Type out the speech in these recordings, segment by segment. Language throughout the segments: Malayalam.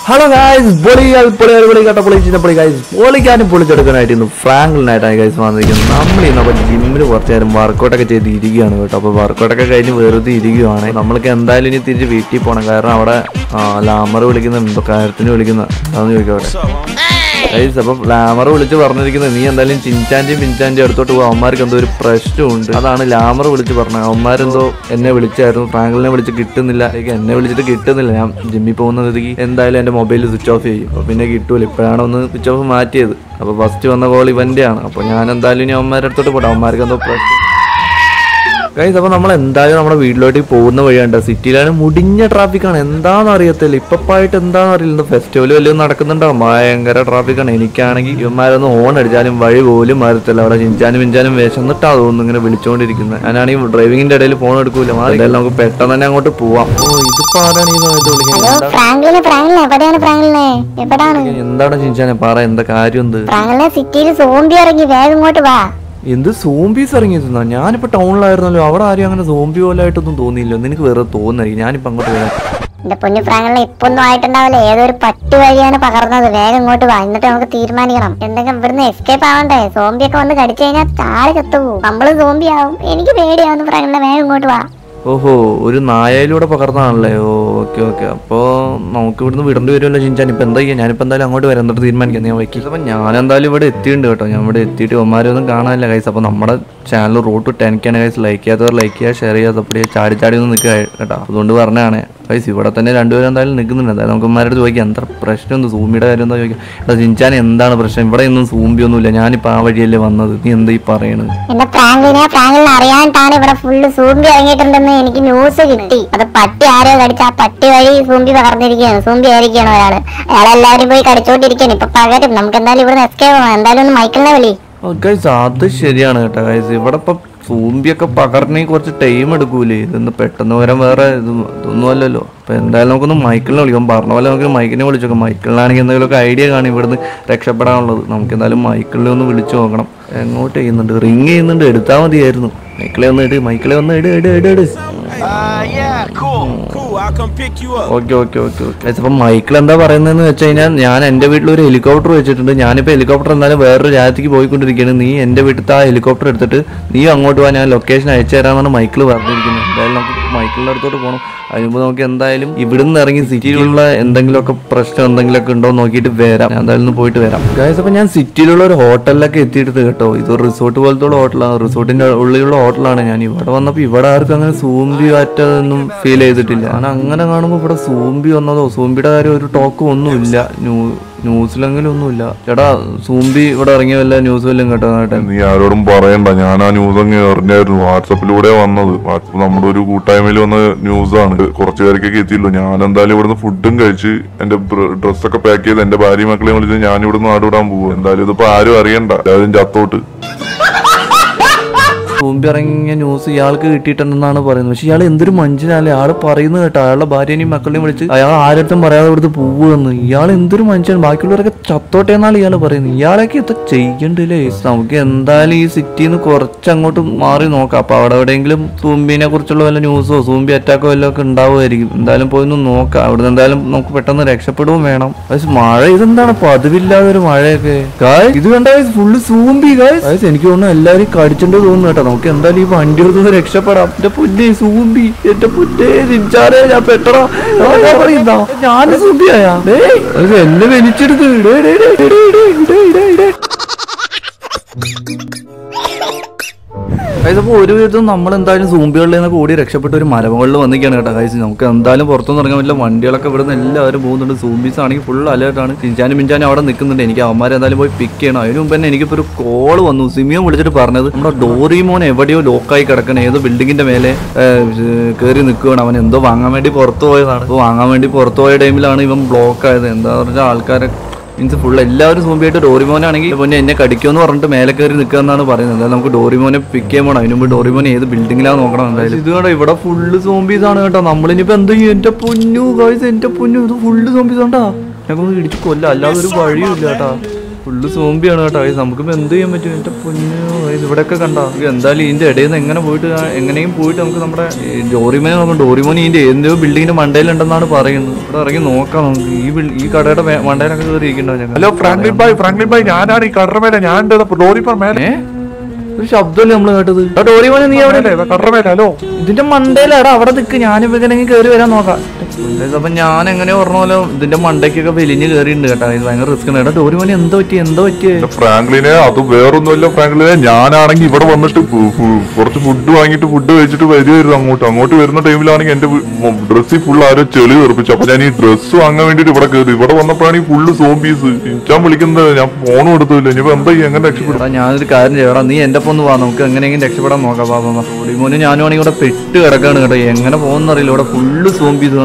ഹലോ ഗായ്സ് പൊളികൾ പൊളികൾ പൊളി കട്ട പൊളി ചിന്ന പൊളി ഗായ്സ് പൊളിക്കാനും പൊളിച്ചെടുക്കാനായിട്ട് ഇന്ന് ഫ്രാങ്കിളിനായിട്ടാണ് ഗൈസ് വന്നിരിക്കുന്നത് നമ്മൾ ഇന്ന് അപ്പോൾ ജിമ്മിൽ കുറച്ച് നേരം വർക്കൗട്ടൊക്കെ ചെയ്ത് ഇരിക്കുകയാണ് കേട്ടോ അപ്പോൾ വർക്കൗട്ടൊക്കെ കഴിഞ്ഞ് വെറുതെ ഇരിക്കുകയാണ് നമ്മൾക്ക് എന്തായാലും ഇനി തിരിച്ച് വീട്ടിൽ പോകണം കാരണം അവിടെ ലാമർ വിളിക്കുന്ന എന്തോ കാര്യത്തിന് വിളിക്കുന്ന അതൊന്ന് ചോദിക്കാം അവിടെ ഗൈസ് അപ്പം ലാമർ വിളിച്ച് പറഞ്ഞിരിക്കുന്നത് നീ എന്തായാലും ചിൻചാൻറ്റിയും പിൻചാൻറ്റിയും അടുത്തോട്ട് പോകും അവന്മാർക്ക് എന്തോ ഒരു പ്രശ്നമുണ്ട് അതാണ് ലാമർ വിളിച്ച് പറഞ്ഞത് അവന്മാരെന്തോ എന്നെ വിളിച്ചായിരുന്നു ഫ്രാങ്കിളിനെ വിളിച്ച് കിട്ടുന്നില്ല എനിക്ക് എന്നെ വിളിച്ചിട്ട് കിട്ടുന്നില്ല ഞാൻ ജിമ്മിൽ പോകുന്ന സ്ഥിതിക്ക് എന്തായാലും എൻ്റെ മൊബൈൽ സ്വിച്ച് ഓഫ് ചെയ്യും അപ്പോൾ പിന്നെ കിട്ടൂല ഇപ്പോഴാണ് ഒന്ന് സ്വിച്ച് ഓഫ് മാറ്റിയത് അപ്പോൾ ഫസ്റ്റ് വന്ന കോൾ ഇവൻ്റെ ആണ് അപ്പോൾ ഞാൻ എന്തായാലും ഇനി അവന്മാരുടെ അടുത്തോട്ട് പോട്ടെ അവന്മാർക്ക് എന്തോ പ്രശ്നം ഗൈസ് അപ്പോൾ നമ്മൾ എന്തായാലും നമ്മുടെ വീട്ടിലോട്ട് പോകുന്ന വഴിയുണ്ട് സിറ്റിയിലാണ് മുടിഞ്ഞ ട്രാഫിക്കാണ് എന്താണെന്ന് അറിയത്തില്ല ഇപ്പപ്പായിട്ട് എന്താണെന്ന് അറിയില്ല ഫെസ്റ്റിവൽ വല്ലതും നടക്കുന്നുണ്ടോ ഭയങ്കര ട്രാഫിക്കാണ് എനിക്കാണെങ്കിൽ ഇവന്മാരൊന്ന് ഹോൺ അടിച്ചാലും വഴി പോലും മാറത്തില്ല അവിടെ ചിഞ്ചാനും മിഞ്ചാനും വിശന്നിട്ടാ തോന്നുന്നു ഇങ്ങനെ വിളിച്ചുകൊണ്ടിരിക്കുന്നത് ഞാനാണെങ്കിൽ ഡ്രൈവിങ്ങിന്റെ ഇടയിൽ ഫോൺ എടുക്കൂല മാറി എന്തായാലും നമുക്ക് പെട്ടെന്ന് തന്നെ അങ്ങോട്ട് പോവാം ഓ ഇതിപ്പോ ആരാണ് ഈ സമയത്ത് ഹലോ വിളിക്കുന്നത് ഫ്രാങ്ക്ലിനെ ഫ്രാങ്ക്ലിനെ എവിടെയാണ് ഫ്രാങ്ക്ലിനെ എവിടാണ് എന്താണ് ചിഞ്ചാനെ പറ എന്താ കാര്യം എന്ത് ഫ്രാങ്ക്ലിനെ സിറ്റിയിൽ സോംബി ഇറങ്ങി വേഗം ഇങ്ങോട്ട് വാ എന്ത് സോംബീസ് ഇറങ്ങിയിരുന്നോ ഞാനിപ്പോ ടൗണിലായിരുന്നല്ലോ അവിടെ ആരും അങ്ങനെ സോംബി പോലായിട്ടൊന്നും തോന്നിയില്ല നിനക്ക് വേറെ തോന്നായിരിക്കും ഞാനിപ്പോ അങ്ങോട്ട് വരാം എന്റെ പൊന്നു ഫ്രാങ്ക്ലിനെ ഇപ്പൊ ഒന്നും ആയിട്ടുണ്ടാവില്ല ഏതൊരു പട്ടി വഴിയാണ് പകർന്നത് വേഗം ഇങ്ങോട്ട് വാ എന്നിട്ട് നമുക്ക് തീരുമാനിക്കണം എന്തെങ്കിലും ഇവിടുന്ന് എസ്കേപ്പ് ആവണ്ടേ സോംബി ഒക്കെ വന്ന് കടിച്ചു കഴിഞ്ഞാൽ താഴെ ചത്തുപോകും നമ്മള് സോംബി ആവും എനിക്ക് പേടിയാവുന്നു ഫ്രാങ്ക്ലിനെ വേഗം ഇങ്ങോട്ട് വാ ഓഹോ ഒരു നായയിലൂടെ പകർന്നതാണല്ലേ ഓ ഓക്കെ ഓക്കെ അപ്പോൾ നമുക്ക് ഇവിടുന്ന് വിടേണ്ടി വരുമല്ലോ ചിഞ്ചാൻ ഇപ്പം എന്താ ചെയ്യാം ഞാനിപ്പോൾ എന്തായാലും അങ്ങോട്ട് വരാം എന്നിട്ട് തീരുമാനിക്കാം ഞാൻ വയ്ക്കും അപ്പം ഞാൻ എന്തായാലും ഇവിടെ എത്തിയിട്ടുണ്ട് കേട്ടോ ഞാൻ ഇവിടെ എത്തിയിട്ട് ഒമാരൊന്നും കാണാനില്ല കൈസ് അപ്പോൾ നമ്മുടെ ചാനൽ റൂട്ട് ടു ടെൻക്കാണ് കൈസ് ലൈക്ക് ചെയ്യാത്തവർ ലൈക്ക് ചെയ്യുക ഷെയർ ചെയ്യുക അപ്പടിയെ ചാടി ചാടി ഒന്ന് നിൽക്കുക കേട്ടോ അതുകൊണ്ട് പറഞ്ഞാണ് കൈസ് ഇവിടെ തന്നെ രണ്ടുപേരും എന്തായാലും നിൽക്കുന്നുണ്ട് എന്തായാലും നമുക്ക് ഉമ്മാരുടെ ചോദിക്കാം എന്താ പ്രശ്നം ഒന്ന് സൂമിയുടെ കാര്യം എന്താ ചോദിക്കാം എടാ ചിഞ്ചാൻ എന്താണ് പ്രശ്നം ഇവിടെ ഒന്നും സൂമ്പി ഒന്നുമില്ല ഞാനിപ്പോൾ ആ വഴിയല്ലേ വന്നത് നീ എന്താ ഈ പറയണത് എന്റെ ഫ്രാങ്ക്ലിനെ ഫ്രാങ്ക്ലിനെ അറിയാണ്ടാണ് ഇവിടെ ഫുള്ള് സൂമ്പി ഇറങ്ങിയിട്ടുണ്ടെന്ന് എനിക്ക് ന്യൂസ് കിട്ടി അത് പട്ടി ആരോ കടിച്ച ആ പട്ടി വഴി സൂമ്പി പകർന്നിരിക്കുകയാണ് സൂമ്പി ആയിരിക്കുകയാണ് ഒരാള് അയാളെല്ലാരും പോയി കടിച്ചോണ്ടിരിക്കുകയാണ് ഇപ്പൊ പകരും നമുക്ക് എന്തായാലും ഇവിടെ എസ്കേപ്പ് ആവാം എന്തായാലും ഒന്ന് മൈക്കിളിനെ വിളി ഗൈസ് അത് ശരിയാണ് കേട്ടോ ഗൈസ് ഇവിടെ ഇപ്പം സൂമ്പിയൊക്കെ പകർന്നെങ്കിൽ കുറച്ച് ടൈം എടുക്കൂലേ ഇതൊന്ന് പെട്ടെന്ന് വരാൻ വേറെ ഇത് ഇതൊന്നും അല്ലല്ലോ അപ്പൊ എന്തായാലും നമുക്കൊന്ന് മൈക്കിളിനെ വിളിക്കാം പറഞ്ഞ പോലെ നമുക്ക് മൈക്കിനെ വിളിച്ചോക്കാം മൈക്കിളിനാണെങ്കിൽ എന്തെങ്കിലുമൊക്കെ ഐഡിയ കാണും ഇവിടുന്ന് രക്ഷപ്പെടാനുള്ളത് നമുക്ക് എന്തായാലും മൈക്കിളിനെ ഒന്ന് വിളിച്ചു നോക്കണം എങ്ങോട്ട് ചെയ്യുന്നുണ്ട് റിങ് ചെയ്യുന്നുണ്ട് എടുത്താൽ മതിയായിരുന്നു മൈക്കിളെ ഒന്ന് ഇട് മൈക്കിളെ ഒന്ന് ഇട് ഇട് ഇട് ഇട് Uh, yeah, cool, cool. I'll come pick you up. Okay okay okay okay അപ്പം മൈക്കിൾ എന്താ പറയുന്നതെന്ന് വെച്ച് കഴിഞ്ഞാൽ ഞാൻ എൻ്റെ വീട്ടിൽ ഒരു ഹെലികോപ്റ്റർ വെച്ചിട്ടുണ്ട് ഞാനിപ്പോൾ ഹെലികോപ്റ്റർ എന്തായാലും വേറൊരു രാജ്യത്തേക്ക് പോയിക്കൊണ്ടിരിക്കുകയാണ് നീ എൻ്റെ വീട്ടിലത്തെ ആ ഹെലികോപ്റ്റർ എടുത്തിട്ട് നീ അങ്ങോട്ട് പോകാൻ ഞാൻ ലൊക്കേഷൻ അയച്ചു തരാമെന്നാണ് മൈക്കിൾ പറഞ്ഞിരിക്കുന്നത് എന്തായാലും നമുക്ക് മൈക്കിളിൻ്റെ അടുത്തോട്ട് പോകണം അതിന് മുമ്പ് നമുക്ക് എന്തായാലും ഇവിടുന്ന് ഇറങ്ങി സിറ്റിയിലുള്ള എന്തെങ്കിലുമൊക്കെ പ്രശ്നം എന്തെങ്കിലുമൊക്കെ ഉണ്ടോ എന്ന് നോക്കിയിട്ട് വരാം ഞാൻ എന്തായാലും ഒന്ന് പോയിട്ട് വരാം ഗായ്സ് അപ്പം ഞാൻ സിറ്റിയിലുള്ള ഒരു ഹോട്ടലിലൊക്കെ എത്തിയിട്ട് കേട്ടോ ഇതൊരു റിസോർട്ട് പോലത്തെ ഹോട്ടലാണ് റിസോർട്ടിൻ്റെ ഉള്ളിലുള്ള ഹോട്ടലാണ് ഞാൻ ഇവിടെ വന്നപ്പോൾ ഇവിടെ ആർക്കും അങ്ങനെ സൂമ്പി പറ്റതൊന്നും ഫീൽ ചെയ്തിട്ടില്ല ഞാൻ അങ്ങനെ കാണുമ്പോൾ ഇവിടെ സൂമ്പി വന്നതോ സൂമ്പിയുടെ കാര്യം ഒരു ടോക്കും ഒന്നുമില്ല ന്യൂ ന്യൂസിലെങ്കിലും ഒന്നുമില്ല ചേട്ടാ സൂമ്പി ഇവിടെ ഇറങ്ങിയ വല്ല ന്യൂസ് വല്ലതും കേട്ടോ കേട്ടെ നീ ആരോടും പറയണ്ട ഞാൻ ആ ന്യൂസ് അങ്ങ് എറിഞ്ഞായിരുന്നു വാട്സപ്പിലൂടെ വന്നത് വാട്സപ്പ് നമ്മുടെ ഒരു കൂട്ടായ്മയിൽ വന്ന ന്യൂസാണ് കുറച്ച് പേർക്കൊക്കെ എത്തിയല്ലോ ഞാൻ എന്തായാലും ഇവിടുന്ന് ഫുഡും കഴിച്ച് എന്റെ ഡ്രസ്സൊക്കെ പാക്ക് ചെയ്ത് എന്റെ ഭാര്യ മക്കളെയും വിളിച്ച് ഞാൻ ഇവിടുന്ന് നാടുവിടാൻ പോകും എന്തായാലും ഇതിപ്പോ ആരും അറിയണ്ട എല്ലാവരും ചത്തോട്ട് സൂമ്പി ഇറങ്ങിയ ന്യൂസ് ഇയാൾക്ക് കിട്ടിയിട്ടുണ്ടെന്നാണ് പറയുന്നത് പക്ഷെ ഇയാൾ എന്തൊരു മനുഷ്യനല്ലേ അയാൾ പറയുന്നത് കേട്ടോ അയാളുടെ ഭാര്യനെയും മക്കളെയും വിളിച്ച് അയാൾ ആരടുത്തും പറയാതെ ഇവിടുത്തെ പോവുമെന്ന് ഇയാൾ എന്തൊരു മനുഷ്യൻ ബാക്കിയുള്ളവരൊക്കെ ചത്തോട്ടെ എന്നാണ് ഇയാൾ പറയുന്നത് ഇയാളൊക്കെ ഇത് ചെയ്യണ്ടില്ലേ നമുക്ക് എന്തായാലും ഈ സിറ്റിയിൽ നിന്ന് കുറച്ച് അങ്ങോട്ട് മാറി നോക്കാം അപ്പൊ അവിടെ എവിടെയെങ്കിലും സൂമ്പിനെ കുറിച്ചുള്ള വല്ല ന്യൂസോ സൂമ്പി അറ്റാക്കോ വല്ലതും ഒക്കെ ഉണ്ടാവുമായിരിക്കും എന്തായാലും പോയി ഒന്ന് നോക്കാം അവിടെ എന്തായാലും നമുക്ക് പെട്ടെന്ന് രക്ഷപ്പെടുകയും വേണം പക്ഷെ മഴ ഇതെന്താണ് പതിവില്ലാതെ ഒരു മഴയൊക്കെ ഗായ്സ് ഇത് കണ്ട ഫുള്ള് സൂമ്പി ഗായ്സ് ഗായ്സ് എനിക്ക് തോന്നുന്നു എല്ലാവരും കടിച്ചിട്ട് തോന്നുന്നു കേട്ടോ നമുക്ക് എന്തായാലും ഈ വണ്ടി എടുത്ത് രക്ഷപ്പെടാം എന്റെ പുല്ലേ സൂമ്പി എന്റെ പുല്ലേ ചിഞ്ചാരെ ഞാൻ പെട്ടടാ ഞാൻ പറയുന്ന ഞാൻ സൂമ്പിയായാ ഡേയ് അത് എന്നെ വലിച്ചെടുത്ത് ഡേ ഡേ ഡേ ഡേ ഡേ ഡേ ഡേ ഡേ ഗൈസ് അപ്പോൾ ഒരു വിധം നമ്മൾ എന്തായാലും സൂമ്പികളിൽ നിന്ന് കൂടി രക്ഷപ്പെട്ട ഒരു മരമുകളിൽ വന്നിരിക്കുകയാണ് കേട്ടോ ഗൈസ് നമുക്ക് എന്തായാലും പുറത്തൊന്നും ഇറങ്ങാൻ പറ്റില്ല വണ്ടികളൊക്കെ ഇവിടെ നിന്ന് എല്ലാവരും പോകുന്നുണ്ട് സൂംബീസ് ആണെങ്കിൽ ഫുൾ അലേർട്ടാണ് ചിഞ്ചാനും മിഞ്ചാനും അവിടെ നിൽക്കുന്നുണ്ട് എനിക്ക് അവന്മാരെ എന്തായാലും പോയി പിക്ക് ചെയ്യണം അതിന് മുമ്പ് തന്നെ എനിക്കിപ്പോൾ ഒരു കോള് വന്നു സിമിയോ വിളിച്ചിട്ട് പറഞ്ഞത് നമ്മുടെ ഡോറിമോൻ എവിടെയോ ലോക്കായി കിടക്കണം ഏതോ ബിൽഡിങ്ങിന്റെ മേലെ കയറി നിൽക്കുകയാണ് അവൻ എന്തോ വാങ്ങാൻ വേണ്ടി പുറത്തു പോയതാണ് അപ്പോൾ വാങ്ങാൻ വേണ്ടി പുറത്തു പോയ ടൈമിലാണ് ഇവൻ ബ്ലോക്ക് ആയത് എന്താ പറഞ്ഞാൽ ആൾക്കാരെ മീൻസ് ഫുൾ എല്ലാവരും സൂമ്പിയായിട്ട് ഡോറിമോനാണെങ്കിൽ പിന്നെ എന്നെ കടിക്കുമെന്ന് പറഞ്ഞിട്ട് മേലെ കയറി നിൽക്കുക എന്നാണ് പറയുന്നത് എന്തായാലും നമുക്ക് ഡോറിമോനെ പിക്ക് ചെയ്യാൻ പോകണം അതിന് മുമ്പ് ഡോറിമോൻ ഏത് ബിൽഡിങ്ങിലാണ് നോക്കണം എന്തായാലും ഇത് കേട്ടോ ഇവിടെ ഫുള്ള് സോംബീസ് ആണ് കേട്ടോ നമ്മളിനിപ്പോ എന്ത് ചെയ്യും എന്റെ പൊന്നു ഗായ്സ് എന്റെ പൊന്നു ഇത് ഫുള്ള് സോംബീസ് ഉണ്ടാ ഞങ്ങൾക്ക് ഇടിച്ച് കൊല്ല അല്ലാതെ ഒരു വഴിയും ഇല്ല കേട്ടാ ഫുള്ള് സോംബിയാണ് കേട്ടോ guys. നമുക്കിപ്പോ എന്ത് ചെയ്യാൻ പറ്റും എന്റെ പൊന്നു guys, ഇവിടെയൊക്കെ കണ്ടോ ഇത് എന്തായാലും ഇതിന്റെ ഇടയിൽ നിന്ന് എങ്ങനെ പോയിട്ട് ആ- എങ്ങനെയും പോയിട്ട് നമുക്ക് നമ്മുടെ ഈ ഡോറിമോനെ നോക്കാം ഡോറിമോൻ ഇതിന്റെ എന്തോ ബിൽഡിങ്ങിന്റെ മണ്ടയിലുണ്ടെന്നാണ് പറയുന്നത് ഇവിടെ ഇറങ്ങി നോക്കാം നമുക്ക് ഈ ബിൽ- ഈ കടയുടെ മേ- മണ്ടയിലൊക്കെ കയറി ഇരിക്കണ്ടോ ഞങ്ങൾ hello Franklin bhai Franklin bhai ഞാനാണ് ഈ കടറ മേലെ ഞാൻ ലോറിപ്പർ മേലെ ഏ ഒരു ശബ്ദമല്ലേ നമ്മൾ കേട്ടത് എടാ, ഡോറിമോനെ നീ അവിടെ കടറ മേലെ ഹലോ ഇതിന്റെ മണ്ടയിലാടാ അവിടെ നിൽക്ക് ഞാനിപ്പോ എങ്ങനെയെങ്കിൽ കയറി വരാൻ നോക്കാം Guys, അപ്പൊ ഞാൻ എങ്ങനെ പറഞ്ഞ പോലെ ഇതിന്റെ മണ്ടയ്ക്കൊക്കെ വലിഞ്ഞ് കയറിയിട്ടുണ്ട് കേട്ടോ ഇത് ഭയങ്കര റിസ്ക് ആണ് എടാ ഡോറിമോനെ എന്താ പറ്റി എന്താ പറ്റിയേ ഫ്രാങ്ക്ലിനെ അത് വേറൊന്നുമല്ല ഫ്രാങ്ക്ലിനെ ഞാനാണെങ്കിൽ ഇവിടെ വന്നിട്ട് ഫു- ഫു- കുറച്ച് ഫുഡ് വാങ്ങിയിട്ട് ഫുഡ് കഴിച്ചിട്ട് വരുമായിരുന്നു അങ്ങോട്ട് അങ്ങോട്ട് വരുന്ന ടൈമിലാണെങ്കിൽ എന്റെ ഡ്രസ്സിൽ ഫുൾ ആരോ ചെളി തെറിപ്പിച്ചു അപ്പൊ ഞാൻ ഈ ഡ്രസ്സ് വാങ്ങാൻ വേണ്ടിട്ട് ഇവിടെ കയറി ഇവിടെ വന്നപ്പോഴാണ് ഈ ഫുള്ള് സോംബീസ് ഞാൻ വിളിക്കുന്നത് ഞാൻ ഫോണും എടുത്തില്ല ഇനിയിപ്പോ എന്താ ഈ എങ്ങനെ രക്ഷപ്പെടും എടാ ഞാനൊരു കാര്യം ചെയ്യടാ നീ എന്റെ ഒപ്പം ഒന്ന് വാ നമുക്ക് എങ്ങനെയെങ്കിലും രക്ഷപ്പെടാൻ നോക്കാം വാ വാ, വാ ഡോറിമോനും ഞാനും ആണെങ്കിൽ ഇവിടെ പെട്ട് കിടക്കാണ് കേട്ടോ എങ്ങനെ പോകുന്നറിയില്ല ഇവിടെ ഫുള്ള് സോംബീസ്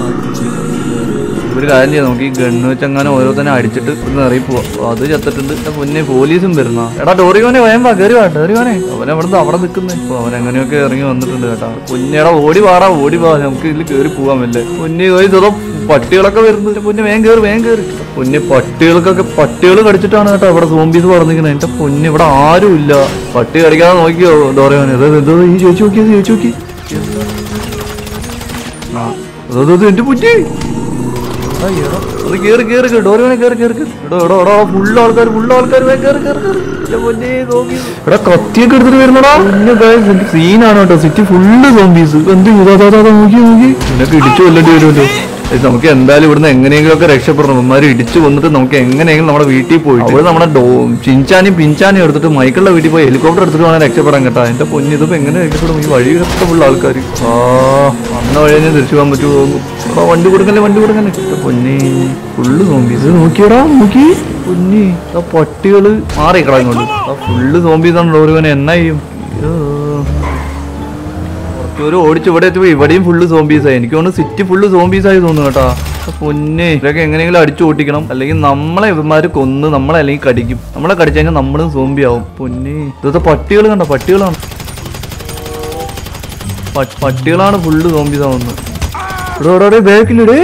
ഒരു കാര്യം ചെയ്യാം നമുക്ക് ഈ ഗണ്ണ് വെച്ച് അങ്ങനെ ഓരോരുത്തന്നെ അടിച്ചിട്ട് ഇവിടുന്ന് ഇറങ്ങി പോവാം അത് ചത്തിട്ടുണ്ട് എന്റെ പൊന്നെ പോലീസും വരുന്ന എടാ ഡോറിയോനെ വേം വാ കയറി വാ ഡോറിയോനെ അവൻ അവിടുന്ന് അവിടെ നിൽക്കുന്നേ ഇപ്പൊ അവൻ എങ്ങനെയൊക്കെ ഇറങ്ങി വന്നിട്ടുണ്ട് കേട്ടാ പൊന്നേടാ ഓടി വാടാ ഓടി വാ നമുക്ക് ഇതിൽ കയറി പോകാൻ പറ്റില്ലേ പൊന്നെ പോയി ഇതോ പട്ടികളൊക്കെ വരുന്നുണ്ട് പൊന്നെ വേഗം കയറി വേഗം കയറി പൊന്നെ പട്ടികൾക്കൊക്കെ പട്ടികൾ കടിച്ചിട്ടാണ് കേട്ടോ ഇവിടെ സോംബീസ് പറഞ്ഞിരിക്കുന്നത് എന്റെ പൊന്നെ ഇവിടെ ആരും ഇല്ല പട്ടി കടിക്കാതെ നോക്കിയോ ഡോറിയോനെ ഇത് എന്തോ ഈ ചേച്ചി നോക്കിയത് ചേച്ചി നോക്കി ആ, അതോ അതോ, എന്റെ പുറ്റി ആ, എടാ, അത് കേറി കേറി കേറി ഡോറിയോനെ കേറി കേറി കേറി. എടോ എടോ എടോ ഫുള്ള് ആൾക്കാർ ഫുള്ള് ആൾക്കാർ കേറി കേറി കേറി എന്റെ പൊന്നേ, നോക്കി. എടാ കത്തിയൊക്കെ എടുത്തിട്ട് വരുന്നടാ സീനാണ് കേട്ടോ സിറ്റി ഫുള്ള് സോംബീസ് എന്ത് ചെയ്തു? അതാ, അതാ, അതാ, നോക്കി നോക്കി നിനക്ക് ഇടിച്ചു കൊല്ലേണ്ടി വരുമല്ലോ ഇത് നമുക്ക് എന്തായാലും ഇവിടുന്ന് എങ്ങനെയെങ്കിലും ഒക്കെ രക്ഷപ്പെടണം ഇവന്മാര് ഇടിച്ചു കൊന്നിട്ട് നമുക്ക് എങ്ങനെയെങ്കിലും നമ്മുടെ വീട്ടിൽ പോയി അവിടെ നമ്മുടെ ഡോ ചിഞ്ചാനും പിഞ്ചാനും എടുത്തിട്ട് മൈക്കിളുടെ വീട്ടിൽ പോയി ഹെലികോപ്റ്റർ എടുത്തിട്ട് വേണം രക്ഷപ്പെടാൻ കേട്ടാ എന്റെ പൊന്നി ഇതിപ്പോ എങ്ങനെ രക്ഷപ്പെടും ഈ വഴി ഫുള്ള ആൾക്കാർ ആ അന്ന വഴി തന്നെ തിരിച്ചു പോകാൻ പറ്റുമോ എടാ, വണ്ടി കൊടുക്കല്ലേ വണ്ടി കൊടുക്കല്ലേ എന്റെ പൊന്നി ഫുള്ള് സോംബീസ് നോക്കിയടാ നോക്കി പൊന്നി ആ പട്ടികള് മാറിക്കടാ ഇങ്ങോട്ട് ആ ഫുള്ള് സോംബീസ് ആണ് ഓരോനെ എന്നാ ചെയ്യും അയ്യോ. ഒരു ഓടിച്ച് ഇവിടെ എത്തുമ്പോ ഇവിടെയും ഫുള്ള് സോംബീസ് ആയി എനിക്ക് തോന്നുന്നു സിറ്റി ഫുള്ള് സോംബീസ് ആയി തോന്നുന്നു കേട്ടാ അപ്പൊ പൊന്നെ ഇതൊക്കെ എങ്ങനെയെങ്കിലും അടിച്ചു ഓട്ടിക്കണം അല്ലെങ്കിൽ നമ്മളെ ഇവന്മാര് കൊന്ന് നമ്മളെ അല്ലെങ്കിൽ കടിക്കും നമ്മളെ കടിച്ചു കഴിഞ്ഞാൽ നമ്മളും സോംബി ആവും പൊന്നെ ഇതൊക്കെ പട്ടികൾ കണ്ട പട്ടികളാണ് പ- പട്ടികളാണ് ഫുള്ള് സോംബീസ് ആവുന്നത് ഇവിടെ ഇവിടെ ഇവിടെ ബാക്കിലിടേ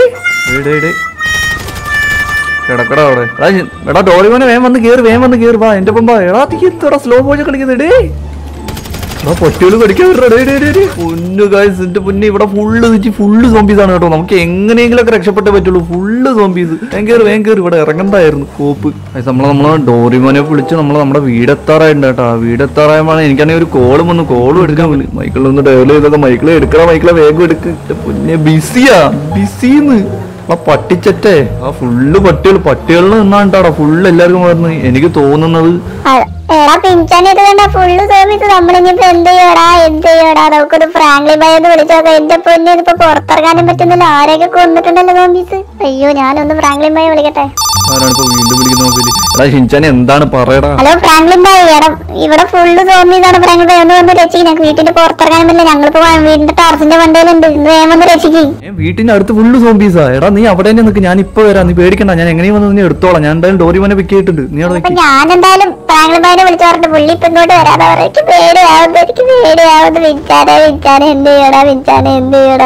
കിടക്കടാ അവിടെ എടാ ഞ- എടാ ഡോറിമോനെ വേഗം വന്ന് കേറി വേഗം വന്ന് കേറി വാ എന്റെ ഒപ്പം വാ എടാ തീ എത്ര സ്ലോ മോഷൻ കളിക്കുന്നത് ഡേ എടാ പട്ടികൾ കടിക്കാൻ പൊന്നു ഗായ്സ് എന്റെ പൊന്നെ ഇവിടെ ഫുള്ള് വെച്ച് ഫുള്ള് സോംബീസ് ആണ് കേട്ടോ നമുക്ക് എങ്ങനെയെങ്കിലും ഒക്കെ രക്ഷപ്പെട്ടേ പറ്റുള്ളൂ ഫുള്ള് സോംബീസ് വേഗം കയറി വേഗം കയറി ഇവിടെ ഇറങ്ങണ്ടായിരുന്നു കോപ്പ് ഗായ്സ്, നമ്മളെ നമ്മളെ ഡോറിമോനെ വിളിച്ച് നമ്മൾ നമ്മുടെ വീടെത്താറായിട്ടുണ്ട് കേട്ടോ ആ വീടെത്താറായമാണ് എനിക്കാണെങ്കിൽ ഒരു കോളും വന്ന് കോളും എടുക്കാൻ വിളി മൈക്കിളിൽ ഒന്ന് ഡെവലപ്പ് ചെയ്തൊക്കെ മൈക്കിളെ എടുക്കണ മൈക്കിളെ വേഗം എടുക്ക് എന്റെ പൊന്നെ ബിസിയാ ബിസിന്ന് ആ പട്ടിച്ചറ്റേ ആ ഫുള്ള് പട്ടികൾ പട്ടികളിൽ നിന്നാണ് കേട്ടോ ഫുള്ള് എല്ലാവർക്കും വരുന്നത് എനിക്ക് തോന്നുന്നത് അ- എടാ പിഞ്ചാൻ ഇത് കണ്ട ഫുള്ള് സോമിച്ച് നമ്മളിനിപ്പോ എന്ത് ചെയ്യടാ എന്ത് ചെയ്യടാ നമുക്കൊരു ഫ്രാങ്ക്ലി ബൈ എന്ന് വിളിച്ചോക്കെ എന്റെ പൊന്നെ ഇതിപ്പോ പുറത്തിറങ്ങാനും പറ്റുന്നില്ല ആരെയൊക്കെ കൊന്നിട്ടുണ്ടല്ലോ സോംബീസ് അയ്യോ ഞാനൊന്ന് ഫ്രാങ്ക്ലിൻ ബൈ വിളിക്കട്ടെ ആരാണ് ഇപ്പൊ വീണ്ടും വിളിക്കുന്ന മൊബൈല് എടാ ഷിൻചാൻ എന്താണ് പറയടാ ഹലോ ഫ്രാങ്ക്ലിൻ ബൈ എടാ ഇവിടെ ഫുള്ള് സോംബീസ് ആണ് ഫ്രാങ്ക്ലിൻ ബൈ ഒന്ന് വന്ന് രക്ഷിക്കും ഞങ്ങൾക്ക് വീട്ടിന്റെ പുറത്തിറങ്ങാൻ പറ്റില്ല ഞങ്ങളിപ്പോ വീടിന്റെ ടെറസിന്റെ വണ്ടിയിലുണ്ട് ഇന്ന് വേഗം വന്ന് രക്ഷിക്കും ഏ, വീട്ടിന്റെ അടുത്ത് ഫുള്ള് സോംബീസാ എടാ നീ അവിടെ തന്നെ നിൽക്ക് ഞാൻ ഇപ്പൊ വരാം നീ പേടിക്കണ്ട ഞാൻ എങ്ങനെയും വന്ന് നീ എടുത്തോളാം ഞാൻ എന്തായാലും ഡോറിമോനെ പിക്ക് ചെയ്തിട്ടുണ്ട് നീ അവിടെ അപ്പൊ വെക്ക്. ഞാൻ എന്തായാലും ഫ്രാങ്ക്ലിൻ ബൈനെ വിളിച്ചു പറഞ്ഞിട്ട് പുള്ളി ഇപ്പൊ ഇങ്ങോട്ട് വരാതെ പറയും എനിക്ക് പേടിയാവുന്നു എനിക്ക് പേടിയാവുന്നു വിഞ്ചാനെ വിഞ്ചാനെ എന്ത് ചെയ്യടാ വിഞ്ചാനെ എന്ത് ചെയ്യടാ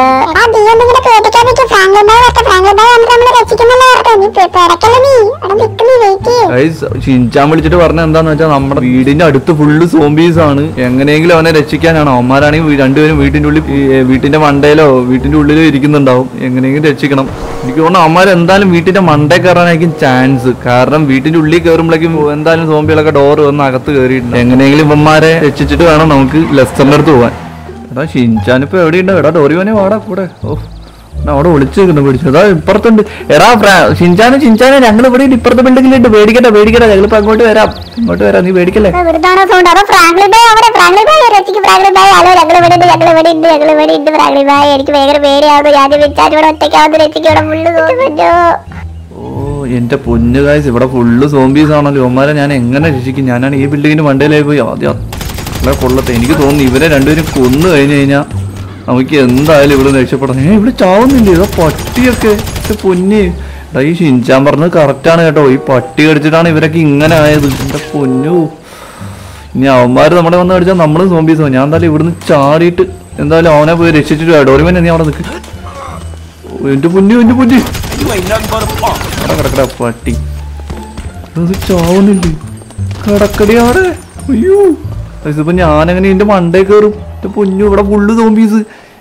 Guys, ഷിൻചാൻ വിളിച്ചിട്ട് പറഞ്ഞ എന്താന്ന് വെച്ചാൽ നമ്മുടെ വീടിന്റെ അടുത്ത് ഫുള്ള് സോംബീസ് ആണ് എങ്ങനെയെങ്കിലും അവനെ രക്ഷിക്കാനാണ് അവന്മാരാണെങ്കിൽ വീ- രണ്ടുപേരും വീട്ടിന്റെ ഉള്ളിൽ ഈ, ഏ, വീട്ടിന്റെ മണ്ടയിലോ വീട്ടിന്റെ ഉള്ളിലോ ഇരിക്കുന്നുണ്ടാവും എങ്ങനെയെങ്കിലും രക്ഷിക്കണം എനിക്ക് തോന്നുന്നു അവന്മാർ എന്തായാലും വീട്ടിന്റെ മണ്ടേ കയറാനായിരിക്കും ചാൻസ് കാരണം വീട്ടിന്റെ ഉള്ളിൽ കയറുമ്പോഴേക്കും എന്തായാലും സോംബികളൊക്കെ ഡോർ വന്ന് അകത്ത് കയറിയിട്ടുണ്ട് എങ്ങനെയെങ്കിലും ഇവന്മാരെ രക്ഷിച്ചിട്ട് വേണം നമുക്ക് ലെസ്റ്ററിന്റെ അടുത്ത് പോകാൻ എടാ ഷിൻചാൻ ഇപ്പൊ എവിടെയുണ്ട് എടാ ഡോറിയോനെ വാടാ കൂടെ ഓ ഞാൻ അവിടെ വിളിച്ചു നിൽക്കുന്നു പിടിച്ചു അതാ ഇപ്പുറത്തുണ്ട് എടാ ഫ്രാ- ഷിൻചാനും ഷിൻചാനും ഞങ്ങൾ ഇവിടെ ഉണ്ട് ഇപ്പുറത്തെ ബിൽഡിങ്ങിലുണ്ട് പേടിക്കട്ടെ പേടിക്കട്ടെ ഞങ്ങളിപ്പോ അങ്ങോട്ട് വരാം ഇങ്ങോട്ട് വരാം നീ പേടിക്കല്ലേ വെറുതാണ് സൗണ്ട് അതോ ഫ്രാങ്ക്ലിൻ ബൈ അവിടെ ഫ്രാങ്ക്ലിൻ ബൈ രക്ഷിക്കും ഫ്രാങ്ക്ലിൻ ബൈ ഹലോ ഞങ്ങൾ ഇവിടെ ഉണ്ട് ഞങ്ങൾ ഇവിടെ ഉണ്ട് ഞങ്ങൾ ഇവിടെ ഉണ്ട് ഫ്രാങ്ക്ലിൻ ബൈ എനിക്ക് ഭയങ്കര പേടിയാവുന്നു ഞാൻ വിളിച്ചാൽ ഇവിടെ ഒറ്റയ്ക്കാവുന്നു രക്ഷിക്കും ഇവിടെ ഫുള്ള് തോന്നുന്നു ഓ എന്റെ പൊന്നു കായ്സ് ഇവിടെ ഫുള്ള് സോംബീസ് ആണല്ലോ ഇവന്മാരെ ഞാൻ എങ്ങനെ രക്ഷിക്കും ഞാനാണ് ഈ ബിൽഡിങ്ങിന് മണ്ടയിലായി പോയി ആദ്യം അത്ര കൊള്ളത്തെ എനിക്ക് തോന്നുന്നു ഇവരെ രണ്ടുപേരും കൊന്നു കഴിഞ്ഞു കഴിഞ്ഞാൽ നമുക്ക് എന്തായാലും ഇവിടെ രക്ഷപ്പെടാം ഏ ഇവിടെ ചാവുന്നില്ലേ ഇതാ പട്ടിയൊക്കെ ഇത് പൊന്ന് എടാ ഈ ഷിൻചാൻ പറഞ്ഞത് കറക്റ്റാണ് കേട്ടോ ഈ പട്ടി കടിച്ചിട്ടാണ് ഇവരൊക്കെ ഇങ്ങനെ ആയത് എന്റെ പൊന്നു ഇനി അവന്മാര് നമ്മളെ വന്ന് കടിച്ചാൽ നമ്മളും സോംബീസ് ആവും ഞാൻ എന്തായാലും ഇവിടുന്ന് ചാടിയിട്ട് എന്തായാലും അവനെ പോയി രക്ഷിച്ചിട്ട് ഡോറിമൻ നീ അവിടെ നിൽക്ക് എന്റെ പൊന്നു എന്റെ പൊന്നു You ain't nothing but a punk. അവിടെ കിടക്കട പട്ടി അത് ചാവുന്നില്ലേ കിടക്കടി അവിടെ അയ്യോ ഇതിപ്പോ ഞാനങ്ങനെ എന്റെ മണ്ടേ കയറും എന്റെ പൊന്നു ഇവിടെ ഫുള്ള് സോംബീസ്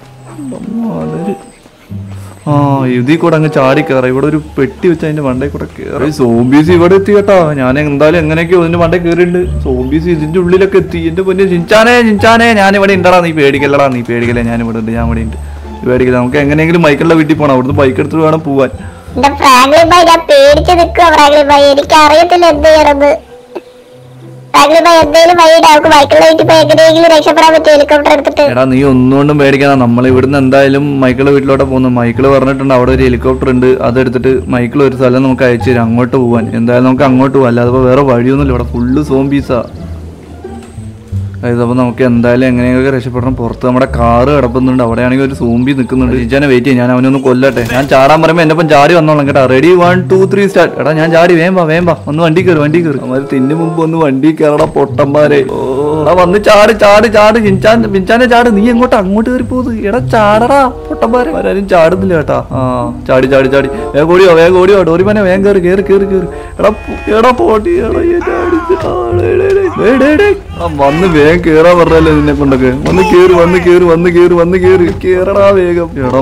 ആ ഇതിൽ കൂടെ അങ്ങ് ചാടി കയറാം ഇവിടെ ഒരു പെട്ടി വെച്ച് അതിന്റെ മണ്ടേ കൂടെ കയറി സോംബീസ് ഇവിടെ എത്തി കേട്ടാ ഞാൻ എന്തായാലും എങ്ങനെയൊക്കെയോ ഇതിന്റെ മണ്ടേ കയറിയിട്ടുണ്ട് സോംബീസ് ഇതിന്റെ ഉള്ളിലൊക്കെ എത്തി എന്റെ പൊന്നു ചിഞ്ചാനെ ചിഞ്ചാനെ ഞാൻ ഇവിടെ ഉണ്ടടാ നീ പേടിക്കല്ലടാ നീ പേടിക്കല്ലേ ഞാൻ ഇവിടെ ഉണ്ട് ഞാൻ ഇവിടെ ഉണ്ട് നീ പേടിക്കില്ല നമുക്ക് എങ്ങനെയെങ്കിലും മൈക്കിളുടെ വീട്ടിൽ പോകണം അവിടുന്ന് ബൈക്ക് എടുത്തിട്ട് വേണം പോവാൻ എന്റെ ഫ്രാങ്ക്ലിൻ ഭായി ഞാൻ പേടിച്ച് നിൽക്കുക ഫ്രാങ്ക്ലിൻ ഭായി എനിക്ക് അറിയത്തില്ല എന്ത് ചെയ്യണമെന്ന് ഫ്രാങ്ക്ലിൻ ഭായി എന്തെങ്കിലും വഴിയിട്ട് നമുക്ക് ബൈക്കിലെ വീട്ടിൽ പോയി എങ്ങനെയെങ്കിലും രക്ഷപ്പെടാൻ പറ്റും ഹെലികോപ്റ്റർ എടുത്തിട്ട് എടാ നീ ഒന്നുകൊണ്ടും പേടിക്കണം നമ്മൾ ഇവിടുന്ന് എന്തായാലും മൈക്കിള് വീട്ടിലോട്ട് പോകുന്നു മൈക്കിള് പറഞ്ഞിട്ടുണ്ട് അവിടെ ഒരു ഹെലികോപ്റ്റർ ഉണ്ട് അതെടുത്തിട്ട് മൈക്കിൾ ഒരു സ്ഥലം നമുക്ക് അയച്ചു തരും അങ്ങോട്ട് പോവാൻ എന്തായാലും നമുക്ക് അങ്ങോട്ട് പോവാം അല്ലാതെ ഇപ്പൊ വേറെ വഴിയൊന്നുമില്ല ഇവിടെ ഫുള്ള് സോംബീസാ അതായത് അപ്പോൾ നമുക്ക് എന്തായാലും എങ്ങനെയൊക്കെ രക്ഷപ്പെടണം പുറത്ത് നമ്മുടെ കാറ് കിടപ്പുന്നുണ്ട് അവിടെയാണെങ്കിൽ ഒരു സോംബി നിൽക്കുന്നുണ്ട് ജിജാനെ വെയിറ്റ് ചെയ്യും ഞാൻ അവനൊന്ന് കൊല്ലട്ടെ ഞാൻ ചാടാൻ പറയുമ്പോൾ എന്നെ ഇപ്പം ചാടി വന്നോളാം കേട്ടോ ready one two three start എടാ ഞാൻ ചാടി വേമ്പ വേമ്പ ഒന്ന് വണ്ടി കയറി വണ്ടി കയറി അവർ തിന്നു മുമ്പ് ഒന്ന് വണ്ടി കയറടാ പൊട്ടന്മാരെ ഓ എടാ വന്ന് ചാട് ചാട് ചാട് ചിഞ്ചാൻ പിഞ്ചാനെ ചാട് നീ എങ്ങോട്ട് അങ്ങോട്ട് കയറി പോകുന്നത് എടാ ചാടടാ പൊട്ടന്മാരെ അവരാരും ചാടുന്നില്ല കേട്ടാ ആ ചാടി ചാടി ചാടി വേഗം ഓടിയോ വേഗം ഓടിയോ ഡോറിമാനെ വേഗം കയറി കയറി കയറി കയറി എടാ പോ- എടാ പോട്ടി എടാ എന്നെ അടിച്ച് ആ, ഡേ, ഡേ, ഡേ. ഡേ, ഡേ, ഡേ. ആ, വന്ന് വേഗം കേറാൻ പറഞ്ഞല്ലേ നിന്നെ കൊണ്ടൊക്കെ വന്ന് കേറി വന്ന് കേറി വന്ന് കേറി വന്ന് കേറി കേറടാ വേഗം എടാ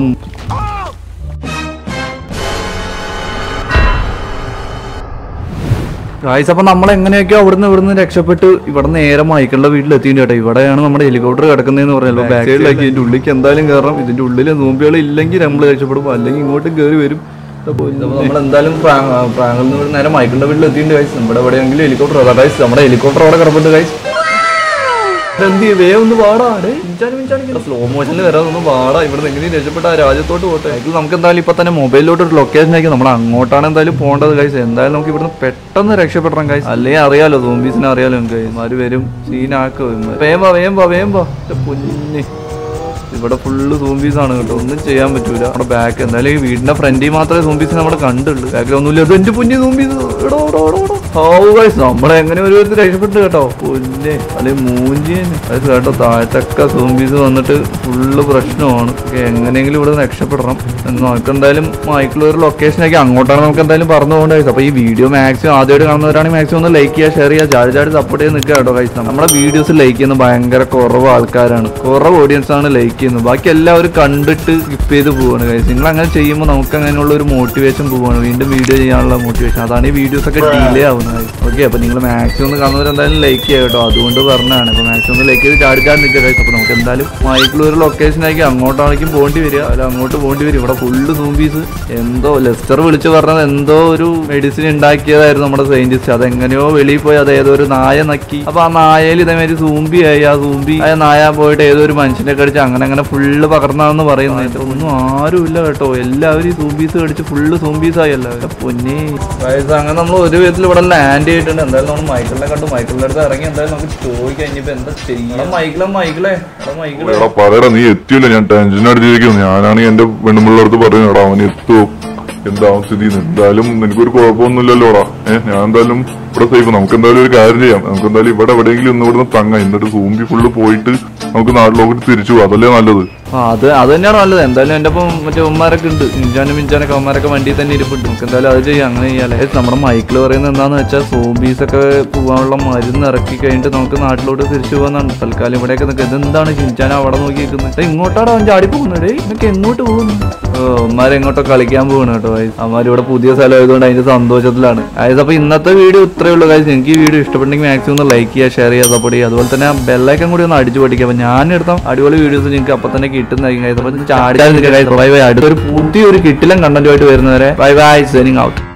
ഗായ്സ് അപ്പൊ നമ്മൾ എങ്ങനെയൊക്കെയോ അവിടുന്ന് ഇവിടുന്ന് രക്ഷപ്പെട്ട് ഇവിടെ നേരെ മൈക്കിളുടെ വീട്ടിൽ എത്തിയിട്ട് കേട്ടോ ഇവിടെയാണ് നമ്മുടെ ഹെലികോപ്റ്റർ കിടക്കുന്നതെന്ന് പറയുന്നത് ബാക്ക് സൈഡിലേക്ക് ഇതിന്റെ ഉള്ളിലേക്ക് എന്തായാലും കയറാം ഇതിന്റെ ഉള്ളിൽ നോമ്പികൾ ഇല്ലെങ്കിൽ നമ്മൾ രക്ഷപ്പെടും അല്ലെങ്കിൽ ഇങ്ങോട്ട് കയറി വരും നമ്മൾ എന്തായാലും പ്രാങ്കിൽ നിന്ന് നേരെ മൈക്കിളുടെ വീട്ടിൽ എത്തിയിട്ടുണ്ട് ഗൈസ് നമ്മുടെ എവിടെയെങ്കിലും ഹെലികോപ്റ്റർ അതാ ഗൈസ് നമ്മുടെ ഹെലികോപ്റ്റർ അവിടെ കിടപ്പുണ്ട് ഗൈസ് എന്ത് വേ ഒന്ന് വാടാ സ്ലോ മോഷനിൽ വരാതെ ഒന്ന് വാടാ ഇവിടെ എങ്ങനെയും രക്ഷപ്പെട്ട ആ രാജ്യത്തോട്ട് പോട്ടെ അതിൽ നമുക്ക് എന്തായാലും ഇപ്പൊ തന്നെ മൊബൈലിലോട്ട് ഒരു ലൊക്കേഷൻ ആക്കി നമ്മൾ അങ്ങോട്ടാണ് എന്തായാലും പോകേണ്ടത് കൈസ് എന്തായാലും നമുക്ക് ഇവിടുന്ന് പെട്ടെന്ന് രക്ഷപ്പെടണം കൈസ് അല്ലെങ്കിൽ അറിയാലോ സോംബീസിനെ അറിയാലോ നമുക്ക് മാര് വരും സീനാക്കും വേമ്പ വേമ്പ വേമ്പ പൊന്നി ഇവിടെ ഫുള്ള് സോംബീസ് ആണ് കേട്ടോ ഒന്നും ചെയ്യാൻ പറ്റൂല നമ്മുടെ ബാക്ക് എന്തായാലും ഈ വീടിന്റെ ഫ്രണ്ടിൽ മാത്രമേ സോംബീസ് നമ്മൾ കണ്ടുള്ളൂ ബാക്കിൽ ഒന്നുമില്ല അത് എന്റെ പൊന്നി സോംബീസ് എടോ എടോ എടോ എടോ ഹൗ ഗൈസ് നമ്മളെ എങ്ങനെ ഒരു വിധത്തിൽ രക്ഷപ്പെട്ടു കേട്ടോ പൊന്നെ അല്ലെങ്കിൽ മൂഞ്ചിയന് അത് കേട്ടോ താഴത്തൊക്കെ സോംബീസ് വന്നിട്ട് ഫുള്ള് പ്രശ്നമാണ് ഒക്കെ എങ്ങനെയെങ്കിലും ഇവിടെ നിന്ന് രക്ഷപ്പെടണം എന്ന് നമുക്ക് എന്തായാലും മൈക്കിൾ ഒരു ലൊക്കേഷനൊക്കെ അങ്ങോട്ടാണ് നമുക്ക് എന്തായാലും പറഞ്ഞു പോകേണ്ടത് ഗൈസ് അപ്പോൾ ഈ വീഡിയോ മാക്സിമം ആദ്യമായിട്ട് കാണുന്നവരാണെങ്കിൽ മാക്സിമം ഒന്ന് ലൈക്ക് ചെയ്യുക ഷെയർ ചെയ്യുക ചാടി ചാടി സപ്പോർട്ട് ചെയ്ത് നിൽക്കുക കേട്ടോ ഗൈസ് നമ്മുടെ വീഡിയോസ് ലൈക്ക് ചെയ്യുന്ന ഭയങ്കര കുറവ് ആൾക്കാരാണ് കുറവ് ഓഡിയൻസ് ആണ് ലൈക്ക് ചെയ്യുന്നത് ബാക്കി എല്ലാവരും കണ്ടിട്ട് സ്കിപ്പ് ചെയ്ത് പോവാണ് ഗൈസ് നിങ്ങൾ അങ്ങനെ ചെയ്യുമ്പോൾ നമുക്ക് അങ്ങനെയുള്ള ഒരു മോട്ടിവേഷൻ പോവാണ് വീണ്ടും വീഡിയോ ചെയ്യാനുള്ള മോട്ടിവേഷൻ അതാണ് ഈ വീഡിയോസ് ഒക്കെ ഡിലേ ആവുന്നത് ഓക്കെ അപ്പോൾ നിങ്ങൾ മാക്സിമം ഒന്ന് കാണുന്നവർ എന്തായാലും ലൈക്ക് ചെയ്യുക കേട്ടോ അതുകൊണ്ട് പറഞ്ഞതാണ് അപ്പോൾ മാക്സിമം ഒന്ന് ലൈക്ക് ചെയ്ത് ചാടി ചാടി നിൽക്കുക ഗൈസ് അപ്പോൾ നമുക്ക് എന്തായാലും മൈക്കിൾ ഒരു ലൊക്കേഷനാക്കി അങ്ങോട്ടാണെങ്കിലും പോകേണ്ടി വരിക അല്ല അങ്ങോട്ട് പോകേണ്ടി വരും ഇവിടെ ഫുള്ള് സൂംബീസ് എന്തോ ലെസ്റ്റർ വിളിച്ച് പറഞ്ഞത് എന്തോ ഒരു മെഡിസിൻ ഉണ്ടാക്കിയതായിരുന്നു നമ്മുടെ സയന്റിസ്റ്റ് അതെങ്ങനെയോ വെളിയിൽ പോയി അത് ഏതോ ഒരു നായ നക്കി അപ്പൊ ആ നായയിൽ ഇതേമാതിരി സൂമ്പി ആയി ആ സൂമ്പി ആ നായ പോയിട്ട് ഏതോ ഒരു മനുഷ്യനെ കടിച്ച് അങ്ങനെ അങ്ങനെ ഫുള്ള് പകർന്നാന്ന് പറയുന്നത് ഒന്നും ആരുമില്ല കേട്ടോ എല്ലാവരും ഈ സൂമ്പീസ് കടിച്ച് ഫുള്ള് സൂമ്പീസ് ആയി എല്ലാവരും പൊന്നേ വയസ്സ് അങ്ങനെ നമ്മൾ ഒരു വിധത്തിൽ ഇവിടെ ലാൻഡ് ചെയ്തിട്ടുണ്ട് എന്തായാലും നമ്മൾ മൈക്കിളിനെ കണ്ടു മൈക്കിളിന്റെ അടുത്ത് ഇറങ്ങി എന്തായാലും നമുക്ക് ചോദിക്കാം ഇനിയിപ്പോ എന്താ ചെയ്യണം മൈക്കിളെ മൈക്കിളെ എടാ മൈക്കിളെ എടാ പറയടാ നീ എത്തിയില്ല ഞാൻ ടെൻഷൻ അടിച്ചിരിക്കുന്നു ഞാനാണെങ്കിൽ എന്റെ പെണ്ണുമ്പിള്ള അടുത്ത് പറഞ്ഞു എടാ അവൻ എത്തുമോ എന്താവും സ്ഥിതി എന്തായാലും നിനക്കൊരു കുഴപ്പമൊന്നുമില്ലല്ലോടാ ഏഹ് ഞാൻ എന്തായാലും ഇവിടെ സേഫ് നമുക്ക് എന്തായാലും ഒരു കാര്യം ചെയ്യാം നമുക്ക് എന്തായാലും ഇവിടെ എവിടെയെങ്കിലും ഒന്ന് ഇവിടുന്ന് തങ്ങാം എന്നിട്ട് സൂമ്പി ഫുള്ള് പോയിട്ട് നമുക്ക് നാട്ടിലോട്ട് തിരിച്ചു പോകാം അതല്ലേ നല്ലത് ആ അത് അത് തന്നെയാണ് നല്ലത് എന്തായാലും എൻ്റെ ഒപ്പം മറ്റേ ഉമ്മാരൊക്കെ ഉണ്ട് ഇഞ്ചാനും മിഞ്ചാനൊക്കെ ഉമ്മാരൊക്കെ വണ്ടിയിൽ തന്നെ ഇരിപ്പുണ്ട് നമുക്ക് എന്തായാലും അത് ചെയ്യാം അങ്ങനെ ചെയ്യാല്ലേ ഏയ് നമ്മുടെ മൈക്കിൾ പറയുന്നത് എന്താണെന്ന് വെച്ചാൽ സോംബീസ് ഒക്കെ പോകാനുള്ള മരുന്ന് ഇറക്കി കഴിഞ്ഞിട്ട് നമുക്ക് നാട്ടിലോട്ട് തിരിച്ചു പോകാന്നാണ് തൽക്കാലം ഇവിടെയൊക്കെ നിൽക്കുക ഇതെന്താണ് ചിഞ്ചാൻ അവിടെ നോക്കി നിൽക്കുന്നത് ഏയ് ഇങ്ങോട്ടാണ് അവൻ ചാടി പോകുന്നത് ഏയ് ഇതൊക്കെ എങ്ങോട്ട് പോകുന്നു ഓ ഉമ്മാരെ എങ്ങോട്ടോ കളിക്കാൻ പോകണം കേട്ടോ guys. അമ്മാര് ഇവിടെ പുതിയ സ്ഥലം ആയതുകൊണ്ട് അതിന്റെ സന്തോഷത്തിലാണ് അതായത് അപ്പോൾ ഇന്നത്തെ വീഡിയോ ഇത്രയേ ഉള്ളൂ കാര്യം നിങ്ങൾക്ക് ഈ വീഡിയോ ഇഷ്ടപ്പെട്ടെങ്കിൽ മാക്സിമം ഒന്ന് ലൈക്ക് ചെയ്യുക ഷെയർ ചെയ്യുക സപ്പോർട്ട് ചെയ്യുക അതുപോലെ തന്നെ ബെല്ലൈക്കൻ കൂടി ഒന്ന് അടിച്ചു പഠിക്കുക അപ്പോൾ ഞാൻ എടുത്ത അടിപൊളി വീഡിയോസ് നിങ്ങൾക്ക് അപ്പം തന്നെ കിട്ടുന്നതായിരിക്കും guys. അപ്പോൾ ചാടി അടുത്തൊരു പുതിയൊരു കിട്ടിലും കണ്ടന്റുമായിട്ട് വരുന്നവരെ ബൈ ബൈ സൈനിങ് ഔട്ട്